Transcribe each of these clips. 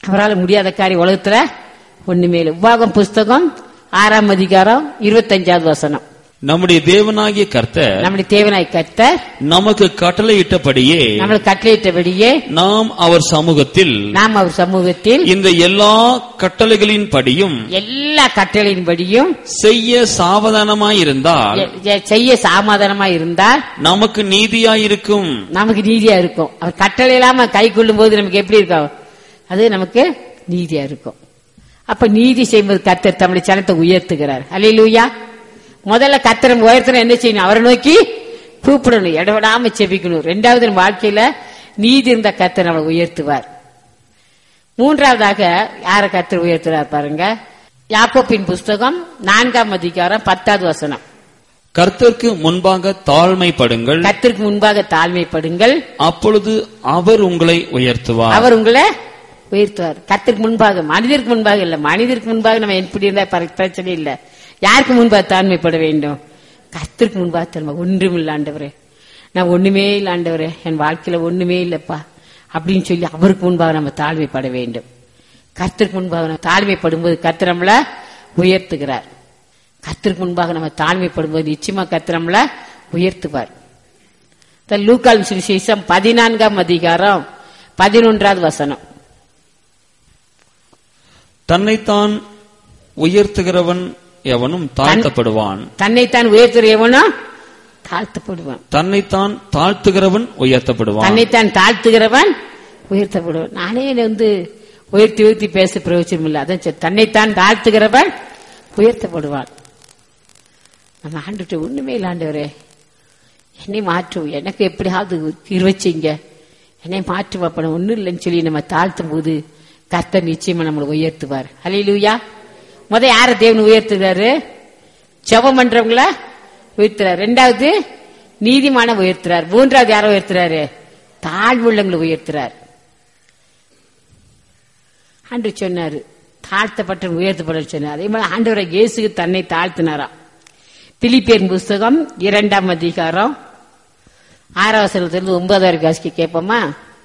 அவரால் முடியாத காரியம் உலகத்துல ஒண்ணுமே இல்லை உபாகம் புஸ்தகம் ஆறாம் அதிகாரம் இருபத்தஞ்சாவது வசனம் நம்முடைய தேவனாகிய கர்த்தர் நம்முடைய தேவனாய் கர்த்தர் நமக்கு கட்டளையிட்டபடியே நம்மளுக்கு கட்டளையிட்டபடியே நாம் அவர் சமூகத்தில் நாம் அவர் சமூகத்தில் இந்த எல்லா கட்டளைகளின் படியும் எல்லா கட்டளையின்படியும் செய்ய சாவதானமாயிருந்தால் எ- எ- செய்ய சமாதானமா இருந்தால் நமக்கு நீதியாயிருக்கும் நமக்கு நீதியா இருக்கும் அவர் கட்டளை இல்லாம கை கொள்ளும் போது நமக்கு எப்படி இருக்கும் அது நமக்கு நீதியா இருக்கும் அப்ப நீதி செய்வது கர்த்தர் தம்முடைய சனத்தை உயர்த்துகிறார் அல்லேலூயா முதல்ல கர்த்தர் உயர்த்தணும் என்ன செய்யணும் அவரை நோக்கி கூப்பிடணும் இடவிடாம செபிக்கணும் ரெண்டாவது நம்ம வாழ்க்கையில நீதி இருந்த கர்த்தர் நம்மளை உயர்த்துவார் மூன்றாவதாக யார கர்த்தர் உயர்த்துறார் பாருங்க யாக்கோப்பின் புஸ்தகம் நான்காம் அதிகாரம் பத்தாவது வசனம் கர்த்தருக்கு முன்பாக தாழ்மைப்படுங்கள் கர்த்தருக்கு முன்பாக தாழ்மைப்படுங்கள் அப்பொழுது அவர் உங்களை உயர்த்துவார் அவர் உங்களை உயர்த்துவார் கத்திற்கு முன்பாக மனிதருக்கு முன்பாக இல்ல மனிதருக்கு முன்பாக நம்ம எப்படி இருந்தா பர- பிரச்சனை இல்ல யாருக்கு முன்பாக தாழ்மைப்பட வேண்டும் கத்திற்கு முன்பாக தன்மை ஒன்றும் இல்ல ஆண்டவரே நான் ஒண்ணுமே இல்ல ஆண்டவரே என் வாழ்க்கையில ஒண்ணுமே இல்லப்பா அப்படின்னு சொல்லி அவருக்கு முன்பாக நம்ம தாழ்மைப்பட வேண்டும் கர்த்தருக்கு முன்பாக நம்ம தாழ்மைப்படும் போது கர்த்தர் நம்மள உயர்த்துகிறார் கர்த்தருக்கு முன்பாக நம்ம தாழ்மைப்படும் போது நிச்சயமா கர்த்தர் நம்மள உயர்த்துவார் இந்த லூக்கால் சுவிசேஷம் பதினான்காம் அதிகாரம் பதினொன்றாவது வசனம் தன்னைத்தான் உயர்த்துகிறவன் எவனும் தாழ்த்தப்படுவான் தன்னைத்தான் உயர்த்துற எவனோ தாழ்த்தப்படுவான் தன்னைத்தான் தாழ்த்துகிறவன் உயர்த்தப்படுவான் தன்னைத்தான் தாழ்த்துகிறவன் உயர்த்தப்படுவான் நானே என்னை வந்து உயர்த்தி உயர்த்தி பேச பிரயோஜனம் இல்லை அதான் சரி. தன்னைத்தான் தாழ்த்துகிறவன் உயர்த்தப்படுவான் நம்ம ஆண்டுட்டு ஒண்ணுமே இல்லை ஆண்டவரே என்னை மாற்றும் எனக்கு எப்படியாவது இருவச்சிங்க என்னை மாற்றும் அப்ப ஒண்ணும் இல்லைன்னு சொல்லி நம்ம தாழ்த்தும் போது கர்த்தர் நிச்சயமா நம்மளை உயர்த்துவார் ஹalleluya முத யார தேவன் உயர்த்துகிறாரு ஜெபம் பண்றவங்கள உயர்த்துறாரு ரெண்டாவது நீதிமான உயர்த்துறார் மூன்றாவது யாரை உயர்த்துறாரு தாழ்வுள்ளங்களை உயர்த்துறார் ஆண்டு சொன்னாரு தாழ்த்தப்பட்ட உயர்த்தப்பட சொன்னார் அதே மாதிரி ஆண்டவரை இயேசுக்கு தன்னை தாழ்த்தினாராம் பிலிப்பியர் புஸ்தகம் இரண்டாம் அதிகாரம் ஆறாவசனத்திலிருந்து ஒன்பதாயிரம் காசுக்கு கேட்போமா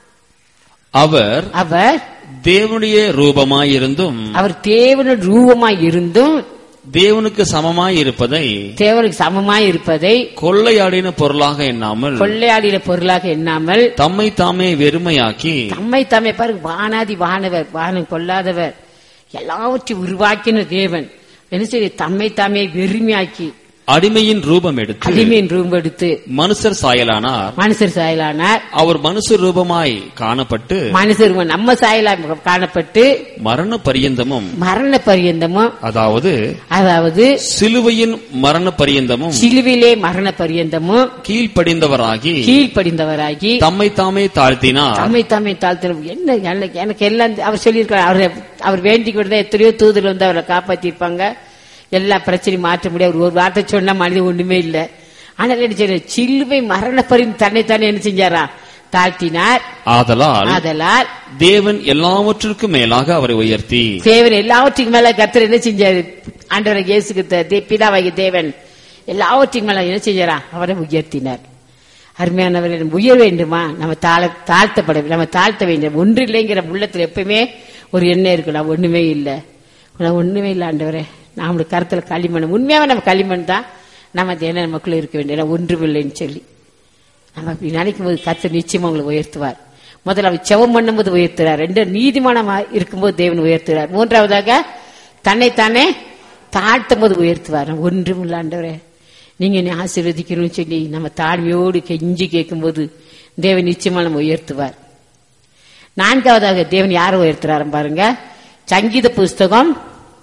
அவர் அவர் தேவனுடைய ரூபமாயிருந்தும் அவர் தேவனுடைய ரூபமாய் இருந்தும் தேவனுக்கு சமமாய் இருப்பதை தேவனுக்கு சமமாய் இருப்பதை கொள்ளையாடின பொருளாக எண்ணாமல் கொள்ளையாடின பொருளாக எண்ணாமல் தம்மை தாமே வெறுமையாக்கி தம்மை தம்மை பாருங்க வானாதி வானவர் வானம் கொள்ளாதவர் எல்லாவற்றையும் உருவாக்கின தேவன் என்ன செய்ய தம்மை தாமே வெறுமையாக்கி அடிமையின் ரூபம் எடுத்து அடிமையின் ரூபம் எடுத்து மனுஷர் சாயலானார் மனுஷர் சாயலானார் அவர் மனுஷ ரூபமாய் காணப்பட்டு மனுஷர் நம்ம சாயலா காணப்பட்டு மரண பரியந்தமும் மரண பரியந்தமும் அதாவது அதாவது சிலுவையின் மரண பரியந்தமும் சிலுவிலே மரண பரியந்தமும் கீழ்ப்படிந்தவராகி கீழ்ப்படிந்தவராகி தம்மை தாமே தாழ்த்தினார் தம்மை தாமே தாழ்த்தணும் என்ன எனக்கு- எனக்கு எல்லாம் அவர் சொல்லியிருக்காரு அவர் அவர் வேண்டிக் கொடுத்தா எத்தனையோ தூதர் வந்து அவரை காப்பாத்திருப்பாங்க எல்லா பிரச்சனையும் மாற்ற முடியாது அவர் ஒரு வார்த்தை சொன்னா மனிதன் ஒண்ணுமே இல்ல ஆனால் என்ன செய்யறாரு சிலுவை மரண பரிந்து தன்னைத்தானே என்ன செஞ்சாரா தாழ்த்தினார் ஆதலால் ஆதலால் தேவன் எல்லாவற்றிற்கும் மேலாக அவரை உயர்த்தி தேவன் எல்லாவற்றுக்கும் மேல கர்த்தர் என்ன செஞ்சாரு ஆண்டவரை இயேசுக்கு த- தே- பிதாவாகிய தேவன் எல்லாவற்றுக்கும் மேல என்ன செஞ்சாரா அவரை உயர்த்தினார் அருமையானவர்கள் நம்ம உயர வேண்டுமா நம்ம தாழ தாழ்த்தப்பட நம்ம தாழ்த்த வேண்டும் ஒன்று இல்லைங்கிற உள்ளத்துல எப்பவுமே ஒரு எண்ணம் இருக்கு நான் ஒண்ணுமே இல்லை நான் ஒண்ணுமே இல்லை ஆண்டவரே நம்மளுடைய கருத்துல களிமண் உண்மையாவே நம்ம களிமண் தான் நம்ம அந்த எண்ணம் நமக்குள்ள இருக்க வேண்டிய நான் ஒன்றுமில்லைன்னு சொல்லி நம்ம அப்படி நினைக்கும் போது கர்த்தர் நிச்சயமா உங்களை உயர்த்துவார் முதல்ல அவர் செவம் பண்ணும்போது உயர்த்துறார் ரெண்டு நீதிமானமா இருக்கும்போது தேவன் உயர்த்துறார் மூன்றாவதாக தன்னைத்தானே தாழ்த்தும் போது உயர்த்துவார் ஒன்றும் இல்லாண்டவரே நீங்க என்னை ஆசீர்வதிக்கணும்னு சொல்லி நம்ம தாழ்மையோடு கெஞ்சி கேட்கும்போது தேவன் நிச்சயமா நம்ம உயர்த்துவார் நான்காவதாக தேவன் யாரை உயர்த்துறாரு பாருங்க சங்கீத புஸ்தகம்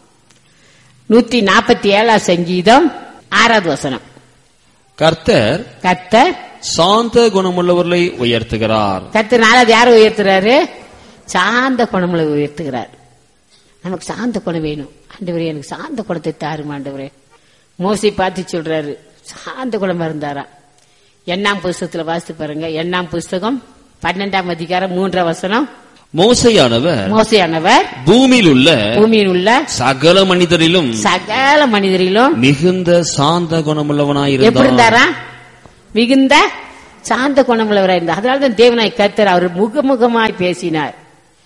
நூத்தி நாற்பத்தி ஏழாம் சங்கீதம் ஆறாவது வசனம் கர்த்தர் கர்த்தர் சாந்த குணமுள்ளவர்களை உயர்த்துகிறார் கர்த்தர் நாலாவது யாரை உயர்த்துறாரு சாந்த குணமுள்ள உயர்த்துகிறார் நமக்கு சாந்த குணம் வேணும் ஆண்டவரே எனக்கு சாந்த குணத்தை தாரும் ஆண்டவரே மோசை பார்த்து சொல்றாரு சாந்த குணமா இருந்தாரா எண்ணாம் புஸ்தகத்துல வாசித்து பாருங்க எண்ணாம் புஸ்தகம் பன்னெண்டாம் அதிகாரம் மூன்றாம் வசனம் மோசையானவர் மோசையானவர் பூமியில் உள்ள பூமியில் உள்ள சகல மனிதரிலும் சகல மனிதரிலும் மிகுந்த சாந்த எப்படி குணமுள்ளவனாயிருந்தார் இருந்தாரா மிகுந்த சாந்த குணமுள்ளவராக இருந்தார் அதனால தான் தேவனாய் கர்த்தர் அவர் முகமுகமாய் பேசினார்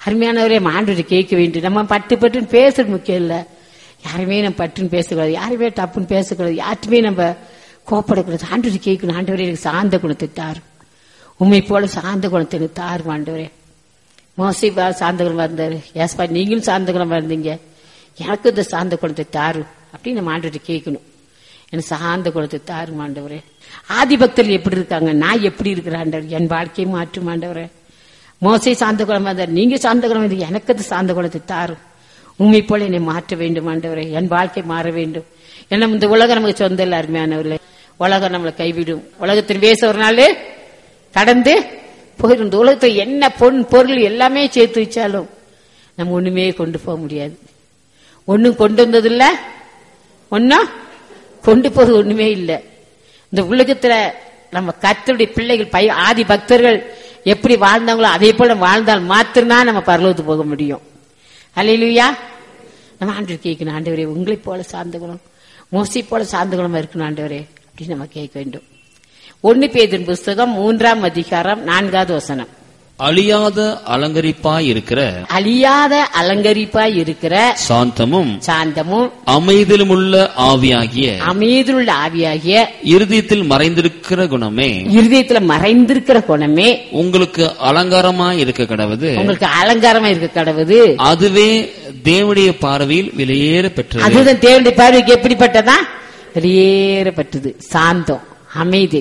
அருமையானவரே ஆண்டவரை கேட்க வேண்டும் நம்ம பட்டு பட்டுன்னு பேசுறது முக்கியம் இல்ல யாருமே நம்ம பட்டுன்னு பேசக்கூடாது யாருமே தப்புன்னு பேசக்கூடாது யார்ட்டுமே நம்ம கோப்படக்கூடாது ஆண்டவரை கேட்கணும் ஆண்டவரே எனக்கு சாந்த குணத்தை தாரு உண்மை போல சாந்த குணத்தை எனக்கு தாரு ஆண்டவரே மோசி சாந்த குணமா இருந்தாரு ஏஸ்பா நீங்களும் சாந்த குணமா இருந்தீங்க எனக்கு இந்த சாந்த குணத்தை தாரு அப்படின்னு நம்ம ஆண்டவரை கேட்கணும் எனக்கு சாந்த குணத்தை தாரு ஆண்டவரே ஆதி பக்தர்கள் எப்படி இருக்காங்க நான் எப்படி இருக்கிறேன் ஆண்டவர் என் வாழ்க்கையை மாற்றும் ஆண்டவரே மோசை சாந்த குணமா இருந்தார் நீங்க சாந்த குணம் இருந்தா எனக்கு அது சாந்த குணத்தை தாரும் உண்மை போல என்னை மாற்ற வேண்டும் ஆண்டவரே என் வாழ்க்கை மாற வேண்டும் ஏன்னா இந்த உலகம் நமக்கு சொந்த இல்ல அருமையானவர்களே உலகம் நம்மளை கைவிடும் உலகத்தின் பேச ஒரு நாள் கடந்து போயிடும் இந்த உலகத்தை என்ன பொன் பொருள் எல்லாமே சேர்த்து வச்சாலும் நம்ம ஒண்ணுமே கொண்டு போக முடியாது ஒண்ணும் கொண்டு வந்ததில்ல ஒன்னும் கொண்டு போறது ஒண்ணுமே இல்லை இந்த உலகத்துல நம்ம கத்தருடைய பிள்ளைகள் பை ஆதி பக்தர்கள் எப்படி வாழ்ந்தாங்களோ அதே போல வாழ்ந்தால் மாத்திரம்தான் நம்ம பரலோகத்துக்கு போக முடியும் அல்லையா நம்ம ஆண்டவர் கேட்கணும் ஆண்டவரே உங்களை போல சார்ந்த குணம் மோசி போல சார்ந்த குணமா இருக்கணும் ஆண்டவரே அப்படின்னு நம்ம கேட்க வேண்டும் ஒன்னு பேதின் புஸ்தகம் மூன்றாம் அதிகாரம் நான்காவது வசனம் அழியாத அலங்கரிப்பாய் இருக்கிற அழியாத அலங்கரிப்பாய் இருக்கிற சாந்தமும் சாந்தமும் அமைதிலுமுள்ள ஆவியாகிய அமைதியுள்ள ஆவியாகிய இருதயத்தில் மறைந்திருக்கிற குணமே இருதயத்துல மறைந்திருக்கிற குணமே உங்களுக்கு அலங்காரமாய் இருக்க கடவுது உங்களுக்கு அலங்காரமா இருக்க கடவுது அதுவே தேவனுடைய பார்வையில் விலையேற பெற்றது அதுதான் தேவனுடைய பார்வைக்கு எப்படிப்பட்டதா வெளியேறப்பட்டது சாந்தம் அமைதி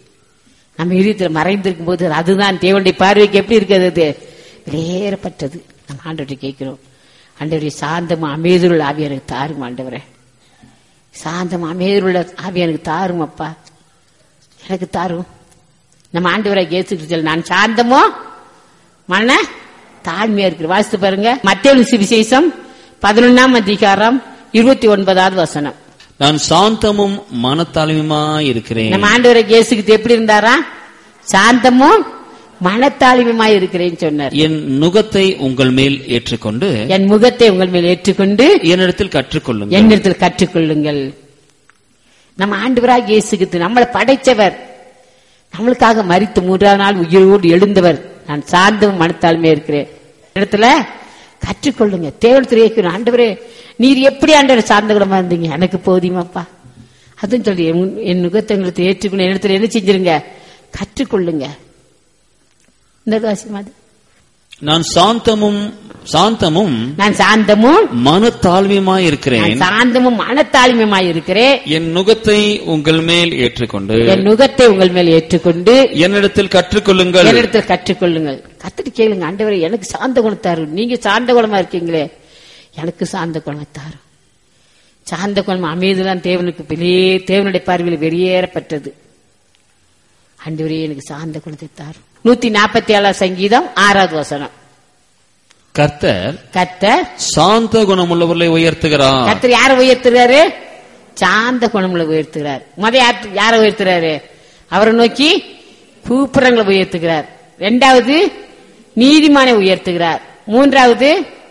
நம்ம இதயத்துல மறைந்திருக்கும் போது அதுதான் தேவனுடைய பார்வைக்கு எப்படி இருக்கிறது அது வெளியேறப்பட்டது நம்ம ஆண்டவரை கேட்கிறோம் ஆண்டவரே சாந்தம் அமைதியுள்ள ஆவி எனக்கு தாரும் ஆண்டவரே சாந்தம் அமைதியுள்ள ஆவி எனக்கு தாரும் அப்பா எனக்கு தாரும் நம்ம ஆண்டவரை கேசுக்கிட்டு நான் சாந்தமோ மன தாழ்மையா இருக்கு வாசித்து பாருங்க மத்திய சுவிசேஷம் பதினொன்னாம் அதிகாரம் இருபத்தி ஒன்பதாவது வசனம் நான் சாந்தமும் மனத்தாழ்மையுமாய் இருக்கிறேன் நம்ம ஆண்டவரை கேசுக்கிட்டு எப்படி இருந்தாரா சாந்தமும் மனத்தாழ்மையுமாய் இருக்கிறேன்னு சொன்னார் என் நுகத்தை உங்கள் மேல் ஏற்றுக்கொண்டு என் முகத்தை உங்கள் மேல் ஏற்றுக்கொண்டு என்னிடத்தில் கற்றுக்கொள்ளுங்கள் என்னிடத்தில் கற்றுக்கொள்ளுங்கள் நம்ம ஆண்டவராக இயேசுகித்து நம்மளை படைச்சவர் நம்மளுக்காக மரித்து மூன்றாவது நாள் உயிரோடு எழுந்தவர் நான் சார்ந்தும் மனத்தாலுமே இருக்கிறேன் இடத்துல கற்றுக்கொள்ளுங்க தேவனத்தில் இருக்கிற ஆண்டவரே நீர் எப்படி ஆண்டவர் சார்ந்த குணமா இருந்தீங்க எனக்கு போதியமாப்பா அதுன்னு சொல்லி என் என் நுகத்தங்களுக்கு ஏற்றுக்கணும் இடத்துல என்ன செஞ்சிருங்க கற்றுக்கொள்ளுங்க இந்த வாசிமாது நான் சாந்தமும் சாந்தமும் நான் சாந்தமும் மனத்தாழ்மையுமாய் நான் இருக்கிறேன் சாந்தமும் மனத்தாழ்மையுமாய் இருக்கிறேன் என் நுகத்தை உங்கள் மேல் ஏற்றுக்கொண்டு என் நுகத்தை உங்கள் மேல் ஏற்றுக்கொண்டு என்னிடத்தில் கற்றுக்கொள்ளுங்கள் என்னிடத்தில் கற்றுக்கொள்ளுங்கள் கத்துட்டு கேளுங்க ஆண்டவரே எனக்கு சாந்த குணத்தாரு நீங்க சாந்த குணமா இருக்கீங்களே எனக்கு சாந்த குணத்தாரு சாந்த குணம் அமைதிதான் தேவனுக்கு வெளியே தேவனுடைய பார்வையில் வெளியேறப்பட்டது ஆண்டவரே எனக்கு சாந்த குணத்தை தாரு நூத்தி நாற்பத்தி ஏழாம் சங்கீதம் ஆறாவது வசனம் கர்த்தர் கத்தர் சாந்த குணமுள்ளவர்களை உயர்த்துகிறார் கத்தர் யாரை உயர்த்துறாரு சாந்த குணமுள்ள உயர்த்துகிறார் முத யார் யாரை உயர்த்துறாரு அவரை நோக்கி கூப்புறங்களை உயர்த்துகிறார் ரெண்டாவது நீதிமானை உயர்த்துகிறார் மூன்றாவது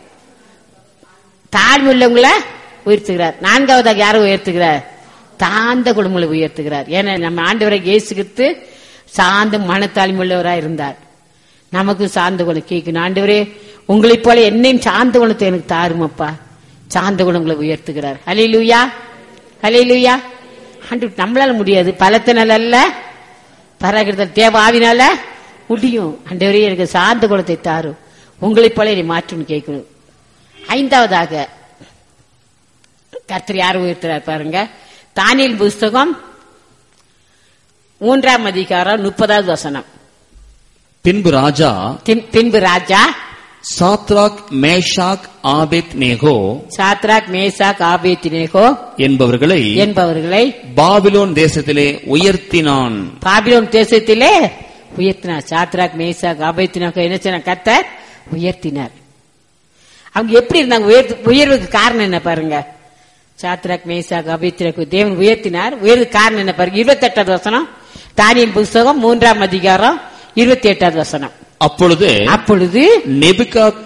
தாழ்மை உள்ளவங்களை உயர்த்துகிறார் நான்காவதாக யாரை உயர்த்துகிறார் தாந்த குடும்பங்களை உயர்த்துகிறார் ஏன்னா நம்ம ஆண்டவரை இயேசுகித்து சாந்த மனத்தாழ்மை உள்ளவராக இருந்தார் நமக்கு சாந்த குணம் கேட்கணும் ஆண்டவரே உங்களைப் போல என்னையும் சாந்த குணத்தை எனக்கு தாருமப்பா சாந்த குணங்களை உயர்த்துகிறார் ஹலே லூயா ஹலே லூயா ஆண்டு நம்மளால முடியாது பலத்தினால அல்ல பராகிருதல் தேவ ஆவினால முடியும் ஆண்டவரே எனக்கு சாந்த குணத்தை தாரும் உங்களைப் போல என்னை மாற்றும்னு கேட்கணும் ஐந்தாவதாக கர்த்தர் யார் உயர்த்துறார் பாருங்க தானியல் புஸ்தகம் மூன்றாம் அதிகாரம் முப்பதாவது வசனம் பின்பு ராஜா பின்- பின்பு ராஜா Shadrach Meshach Abednego Shadrach Meshach Abednego என்பவர்களை என்பவர்களை பாபிலோன் தேசத்திலே உயர்த்தினான் பாபிலோன் தேசத்திலே உயர்த்தினார் சாத்ராக் மேசாக் ஆபேத்தினாக்கோ என்ன சொன்ன கர்த்தர் உயர்த்தினார் அவங்க எப்படி இருந்தாங்க உயர்த்து உயர்வுக்கு காரணம் என்ன பாருங்க சாத்ராக் மேசாக் அபித்திரக்கு தேவன் உயர்த்தினார் உயர்வுக்கு காரணம் என்ன பாருங்க இருபத்தி எட்டாவது வசனம் தானியல் புஸ்தகம் மூன்றாம் அதிகாரம் இருபத்தி எட்டாவது வசனம் அப்பொழுது அப்பொழுது நெபுகாத்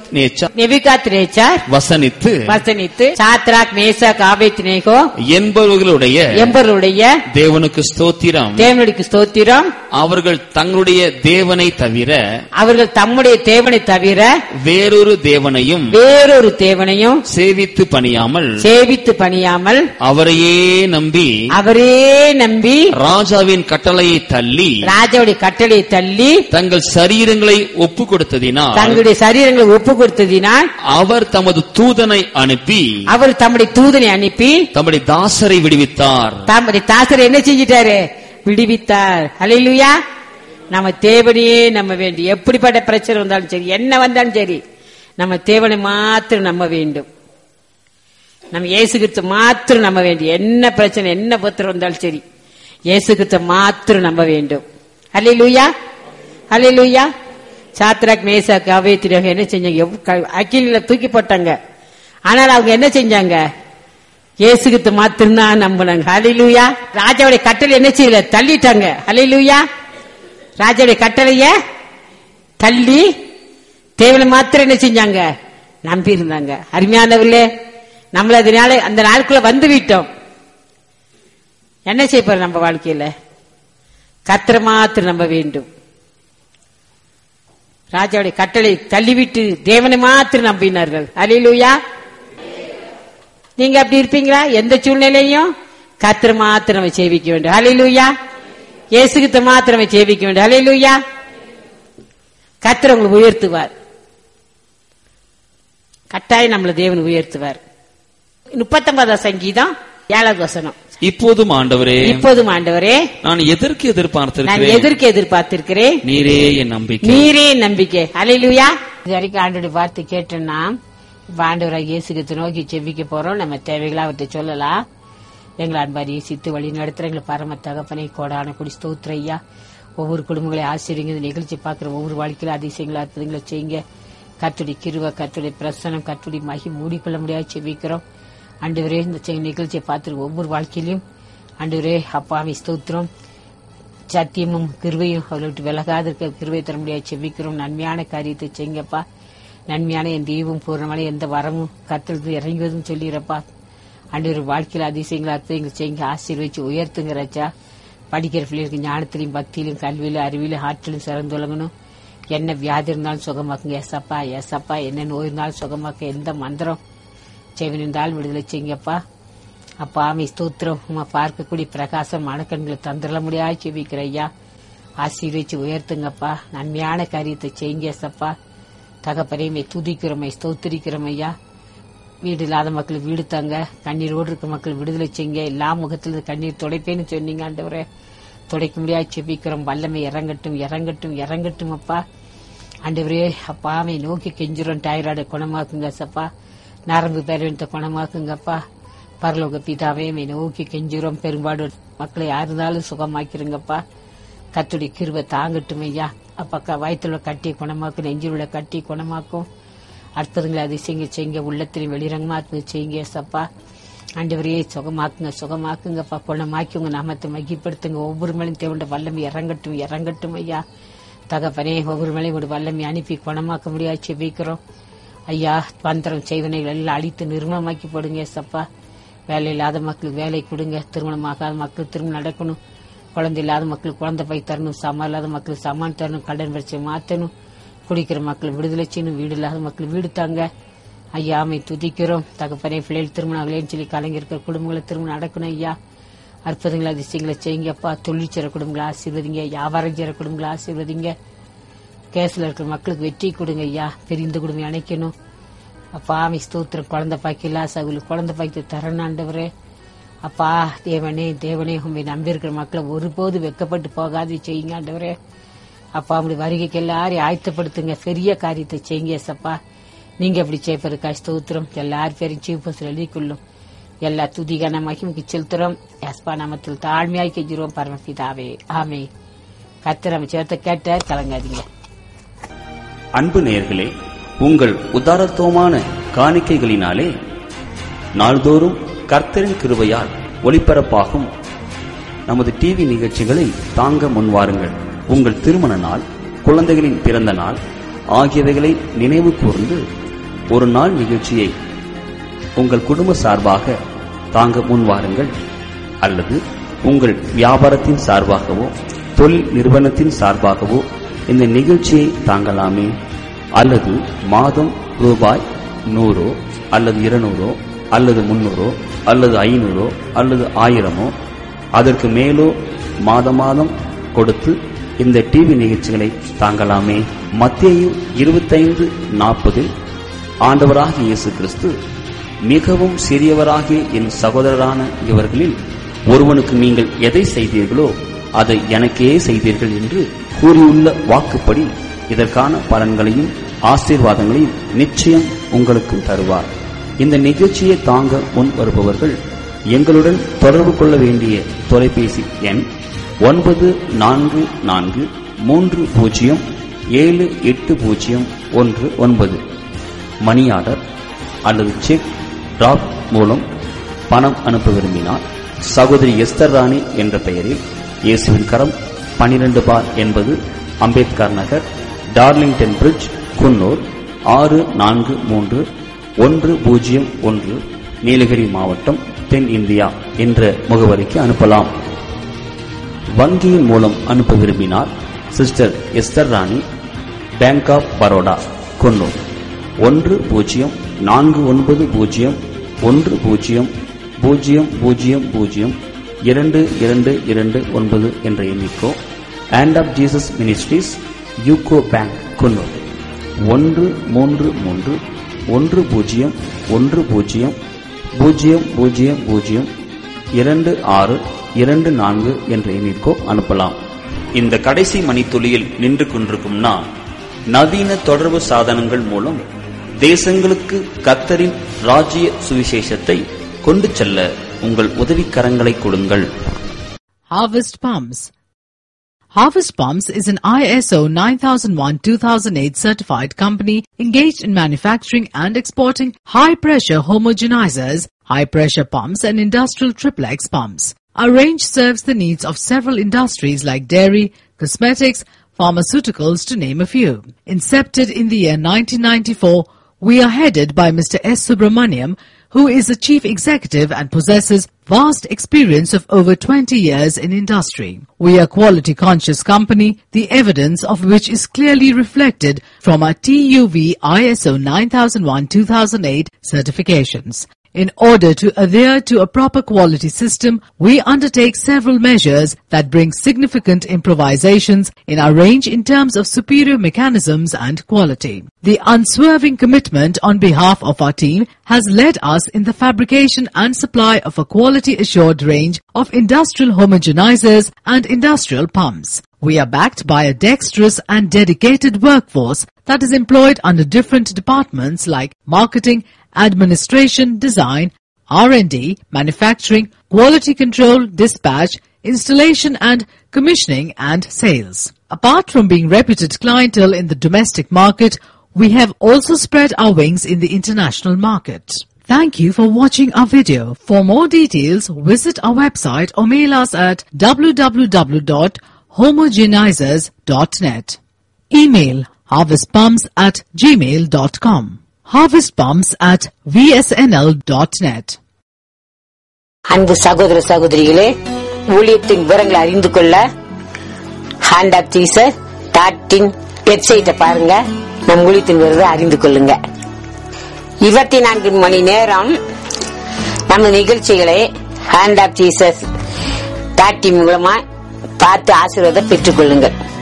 நேச்சா நெபிகாத் நேச்சார் வசனித்து வசனித்து சாத்ராக் மேசாக் ஆபேத்நேகோ என்பவர்களுடைய எம்பருடைய தேவனுக்கு ஸ்தோத்திரம் தேவனுடைய ஸ்தோத்திரம் அவர்கள் தங்களுடைய தேவனை தவிர அவர்கள் தம்முடைய தேவனை தவிர வேறொரு தேவனையும் வேறொரு தேவனையும் சேவித்து பணியாமல் சேவித்து பணியாமல் அவரையே நம்பி அவரே நம்பி ராஜாவின் கட்டளையை தள்ளி ராஜாவுடைய கட்டளையை தள்ளி தங்கள் சரீரங்களை ஒப்பு கொடுத்ததினால் தங்களுடைய சரீரங்களை ஒப்பு கொடுத்ததினால் அவர் தமது தூதனை அனுப்பி அவர் தம்முடைய தூதனை அனுப்பி தம்முடைய தாசரை விடுவித்தார் தம்முடைய தாசரை என்ன செஞ்சிட்டாரு விடுவித்தார் ஹalleluya நம்ம தேவனையே நம்ம வேண்டி எப்படிப்பட்ட பிரச்சனை வந்தாலும் சரி என்ன வந்தாலும் சரி நம்ம தேவனை மாத்திரம் நம்ப வேண்டும் நம்ம இயேசு கிறிஸ்து மாத்திரம் நம்ப வேண்டும் என்ன பிரச்சனை என்ன பத்திரம் வந்தாலும் சரி இயேசு கிறிஸ்து மாத்திரம் நம்ப வேண்டும் ஹalleluya ஹalleluya சாத்ராக் மேசாக் அவேத்திரக என்ன செஞ்சாங்க எவ்- க- அக்கினில தூக்கி போட்டாங்க ஆனால் அவங்க என்ன செஞ்சாங்க இயேசுகிட்ட மாத்திரம்தான் நம்பினாங்க ஹalleluya ராஜாவுடைய கட்டளை என்ன செய்யல தள்ளிட்டாங்க ஹalleluya ராஜாவுடைய கட்டளைய தள்ளி தேவனை மாத்திரம் என்ன செஞ்சாங்க நம்பி இருந்தாங்க அருமையானவர்களே நம்மள அதனால அந்த நாளுக்குள்ள வந்து விட்டோம் என்ன செய்ய போறோம் நம்ம வாழ்க்கையில கத்திர மாத்திரம் நம்ப வேண்டும் ராஜாவுடைய கட்டளை தள்ளிவிட்டு தேவனை மாத்திரம் நம்பினார்கள் ஹalleluya நீங்க அப்படி இருப்பீங்களா எந்த சூழ்நிலையும் கத்திர மாத்திரம் சேவிக்க வேண்டும் ஹalleluya இயேசுகிட்ட மாத்திரம் சேவிக்க வேண்டும் ஹalleluya கத்திர உங்களை உயர்த்துவார் கட்டாயம் நம்மள தேவன் உயர்த்துவார் முப்பத்தொன்பதாம் சங்கீதம் ஏழாவது வசனம் இப்போதும் ஆண்டவரே இப்போதும் ஆண்டவரே நான் எதற்கு நான் எதிர்பார்த்திருக்கிறேன் எதற்கு எதிர்பார்த்திருக்கிறேன் நீரே என் நம்பிக்கை நீரே நம்பிக்கை அலையிலுயா இது வரைக்கும் ஆண்டோட வார்த்தை கேட்டோம்னா இப்ப ஆண்டவராக இயேசுக்கு நோக்கி செவிக்க போறோம் நம்ம தேவைகளா அவர்கிட்ட சொல்லலாம் எங்களை அன்பாரி சித்து வழி நடத்துற எங்களை பரம தகப்பனை கோடான குடி ஸ்தோத்திர ஐயா ஒவ்வொரு குடும்பங்களை ஆசிரியங்க இந்த நிகழ்ச்சி பார்க்குற ஒவ்வொரு வாழ்க்கையில அதிசயங்களா அற்புதங்களை செய்யுங்க கத்துடி கிருவ கத்துடைய பிரசனம் கத்துடி மகி மூடிக்கொள்ள முடியாது செவிக்கிறோம் ஆண்டவரே இந்த செ- நிகழ்ச்சியை பார்த்துட்டு ஒவ்வொரு வாழ்க்கையிலும் ஆண்டவரே அப்பாவி ஸ்தோத்திரம் சத்தியமும் கிருவையும் அவளை விட்டு விலகாத இருக்க கிருவை தர முடியாது செவிக்கிறோம் நன்மையான காரியத்தை செய்யுங்கப்பா நன்மையான என் தெய்வம் பூர்ணமான எந்த வரமும் கத்தல் இறங்குவதும் சொல்லிடுறப்பா அன்று வாழ்க்கையில் அதிசயங்கள் அற்புதங்கள் செய்யுங்க ஆசீர்வச்சு உயர்த்துங்க ராஜா படிக்கிற பிள்ளைகளுக்கு ஞானத்திலையும் பக்தியிலும் கல்வியிலும் அறிவிலும் ஆற்றிலும் சிறந்துள்ளங்கணும் என்ன வியாதி இருந்தாலும் சுகமாக்குங்க எசப்பா எசப்பா என்ன நோய் இருந்தாலும் சுகமாக்க எந்த மந்திரம் செவன் இருந்தாலும் விடுதலை செய்யுங்கப்பா அப்பா ஆமை ஸ்தோத்திரம் உமா பார்க்கக்கூடிய பிரகாசம் மனக்கண்களை தந்துட முடியாது செவிக்கிற ஐயா ஆசீர்வச்சு உயர்த்துங்கப்பா நன்மையான காரியத்தை செய்யுங்க சப்பா தகப்பனையுமே துதிக்கிறோமை ஸ்தோத்திரிக்கிறோம் ஐயா வீடு இல்லாத மக்கள் வீடு தாங்க கண்ணீரோடு இருக்க மக்கள் விடுதலை செய்யுங்க எல்லா முகத்துல கண்ணீர் துடைப்பேன்னு சொன்னீங்க ஆண்டவரே துடைக்க முடியாது செபிக்கிறோம் வல்லமை இறங்கட்டும் இறங்கட்டும் இறங்கட்டும் அப்பா ஆண்டவரே அப்பாவை நோக்கி கெஞ்சுறோம் டைராய்டு குணமாக்குங்க சப்பா நரம்பு பேரண்ட குணமாக்குங்கப்பா பரலோக பிதாவே மை நோக்கி கெஞ்சுறோம் பெரும்பாடு மக்களை யார் இருந்தாலும் சுகமாக்கிருங்கப்பா கத்துடி கிருபை தாங்கட்டும் ஐயா அப்பா வயிற்றுல கட்டி குணமாக்கும் நெஞ்சில் உள்ள கட்டி குணமாக்கும் அற்புதங்களை அதிசயங்க செய்யுங்க உள்ளத்திலையும் வெளிரங்கமா இருந்து செய்யுங்க சப்பா ஆண்டவரையே சுகமாக்குங்க சுகமாக்குங்கப்பா குணமாக்கி உங்க நாமத்தை மகிப்படுத்துங்க ஒவ்வொரு மேலும் தேவண்ட வல்லமை இறங்கட்டும் இறங்கட்டும் ஐயா தகப்பனே ஒவ்வொரு மேலையும் ஒரு வல்லமை அனுப்பி குணமாக்க முடியாது செபிக்கிறோம் ஐயா பந்திரம் செய்வனைகள் எல்லாம் அழித்து நிர்மலமாக்கி போடுங்க சப்பா வேலை இல்லாத மக்களுக்கு வேலை கொடுங்க திருமணமாகாத மக்கள் திருமணம் நடக்கணும் குழந்தை இல்லாத மக்களுக்கு குழந்தை பை தரணும் சமம் இல்லாத மக்களுக்கு சமான் தரணும் கடன் பிரச்சனை மாத்தணும் குடிக்கிற மக்கள் விடுதலை செய்யணும் வீடு இல்லாத மக்கள் வீடு தாங்க ஐயா அமை துதிக்கிறோம் தகப்பனே பிள்ளைகள் திருமணம் ஆகலைன்னு சொல்லி கலைஞர் குடும்பங்களை திருமணம் நடக்கணும் ஐயா அற்புதங்களை அதிசயங்களை செய்யுங்கப்பா தொழில் செய்கிற குடும்பங்களை ஆசீர்வதிங்க வியாபாரம் செய்கிற குடும்பங்களை ஆசீர்வதிங்க கேஸ்ல இருக்கிற மக்களுக்கு வெற்றி கொடுங்க ஐயா பிரிந்து குடும்பம் அணைக்கணும் அப்பா ஆமை ஸ்தோத்திரம் குழந்தை பாக்கிலா சகுலு குழந்தை பாக்கி தரணாண்டவரே அப்பா தேவனே தேவனே உண்மை நம்பியிருக்கிற மக்களை ஒருபோது வெக்கப்பட்டு போகாது செய்யுங்க ஆண்டவரே அப்பா அப்படி வருகைக்கு எல்லாரையும் ஆயத்தப்படுத்துங்க பெரிய காரியத்தை செய்யுங்க ஏசப்பா நீங்க அப்படி செய்ப்பதற்கா ஸ்தோத்திரம் எல்லார் பேரும் சீப்பஸில் எழுதிக்கொள்ளும் எல்லா துதிகான மகிமுக்கு செலுத்துறோம் எஸ்பா நாமத்தில் தாழ்மையாய் கெஞ்சிருவோம் பரமபிதாவே ஆமே கத்திர நம்ம சேர்த்த கேட்ட கலங்காதீங்க அன்பு நேயர்களே உங்கள் உதாரத்துவமான காணிக்கைகளினாலே நாள்தோறும் கர்த்தரின் கிருபையால் ஒளிபரப்பாகும் நமது டிவி நிகழ்ச்சிகளை தாங்க முன்வாருங்கள் உங்கள் திருமண நாள் குழந்தைகளின் பிறந்த நாள் ஆகியவைகளை நினைவு கூர்ந்து ஒரு நாள் நிகழ்ச்சியை உங்கள் குடும்ப சார்பாக தாங்க முன்வாருங்கள் அல்லது உங்கள் வியாபாரத்தின் சார்பாகவோ தொழில் நிறுவனத்தின் சார்பாகவோ இந்த நிகழ்ச்சியை தாங்கலாமே அல்லது மாதம் ரூபாய் நூறோ அல்லது இருநூறோ அல்லது முன்னூறோ அல்லது ஐநூறோ அல்லது ஆயிரமோ அதற்கு மேலோ மாத மாதம் கொடுத்து இந்த டிவி நிகழ்ச்சிகளை தாங்கலாமே மத்திய இருபத்தைந்து நாற்பதில் ஆண்டவராகிய இயேசு கிறிஸ்து மிகவும் சிறியவராகிய என் சகோதரரான இவர்களில் ஒருவனுக்கு நீங்கள் எதை செய்தீர்களோ அதை எனக்கே செய்தீர்கள் என்று கூறியுள்ள வாக்குப்படி இதற்கான பலன்களையும் ஆசீர்வாதங்களையும் நிச்சயம் உங்களுக்கும் தருவார் இந்த நிகழ்ச்சியை தாங்க முன் வருபவர்கள் எங்களுடன் தொடர்பு கொள்ள வேண்டிய தொலைபேசி எண் ஒன்பது நான்கு நான்கு மூன்று பூஜ்ஜியம் ஏழு எட்டு பூஜ்ஜியம் ஒன்று ஒன்பது மணி ஆர்டர் அல்லது செக் டிராப் மூலம் பணம் அனுப்ப விரும்பினால் சகோதரி எஸ்தர் ராணி என்ற பெயரில் இயேசுவின் கரம் பனிரெண்டு பார் என்பது அம்பேத்கர் நகர் டார்லிங்டன் பிரிட்ஜ் குன்னூர் ஆறு நான்கு மூன்று ஒன்று பூஜ்ஜியம் ஒன்று நீலகிரி மாவட்டம் தென் இந்தியா என்ற முகவரிக்கு அனுப்பலாம் வங்கியின் மூலம் அனுப்ப விரும்பினால் sister Esther Rani bank of Baroda Coonoor ஒன்று பூஜ்ஜியம் நான்கு ஒன்பது பூஜ்ஜியம் ஒன்று பூஜ்ஜியம் பூஜ்ஜியம் பூஜ்ஜியம் பூஜ்ஜியம் இரண்டு இரண்டு இரண்டு ஒன்பது என்ற எண்ணிக்கோ and of Jesus ministries UCO bank Coonoor ஒன்று மூன்று மூன்று ஒன்று பூஜ்ஜியம் ஒன்று பூஜ்ஜியம் பூஜ்ஜியம் பூஜ்ஜியம் பூஜ்ஜியம் இரண்டு ஆறு இரண்டு நான்கு என்ற எண்ணிற்கோ அனுப்பலாம் இந்த கடைசி மணித்துளியில் நின்று கொண்டிருக்கும் நான் நவீன தொடர்பு சாதனங்கள் மூலம் தேசங்களுக்கு கத்தரின் ராஜ்ய சுவிசேஷத்தை கொண்டு செல்ல உங்கள் உதவிக்கரங்களை கொடுங்கள் Harvest Palms. Harvest Palms is an ISO 9001-2008 certified company engaged in manufacturing and exporting high-pressure homogenizers, high-pressure pumps and industrial triplex pumps. Our range serves the needs of several industries like dairy, cosmetics, pharmaceuticals to name a few. Incepted in the year 1994, we are headed by Mr. S. Subramaniam, who is the chief executive and possesses vast experience of over 20 years in industry. We are quality conscious company, the evidence of which is clearly reflected from our TUV ISO 9001-2008 certifications. In order to adhere to a proper quality system, we undertake several measures that bring significant improvisations in our range in terms of superior mechanisms and quality. The unswerving commitment on behalf of our team has led us in the fabrication and supply of a quality assured range of industrial homogenizers and industrial pumps. We are backed by a dexterous and dedicated workforce that is employed under different departments like marketing, administration, design, R&D, manufacturing, quality control, dispatch, installation and commissioning and sales. Apart from being reputed clientele in the domestic market, we have also spread our wings in the international market. Thank you for watching our video. For more details, visit our website or mail us at www.homogenizers.net. Email harvestpumps at gmail.com. Harvestpumps at vsnl.net. அன்பு சகோதர சகோதரிகளே ஊழியத்தின் விவரங்களை அறிந்து கொள்ள hand app teaser டாட்டின் வெப்சைட்டை பாருங்க நம் ஊழியத்தின் விவரத்தை அறிந்து கொள்ளுங்க இருபத்தி நான்கு மணி நேரம் நம்ம நிகழ்ச்சிகளை ஹேண்ட் ஆப் டீசர் டாட்டி மூலமா பார்த்து ஆசீர்வாதம் பெற்றுக் கொள்ளுங்கள்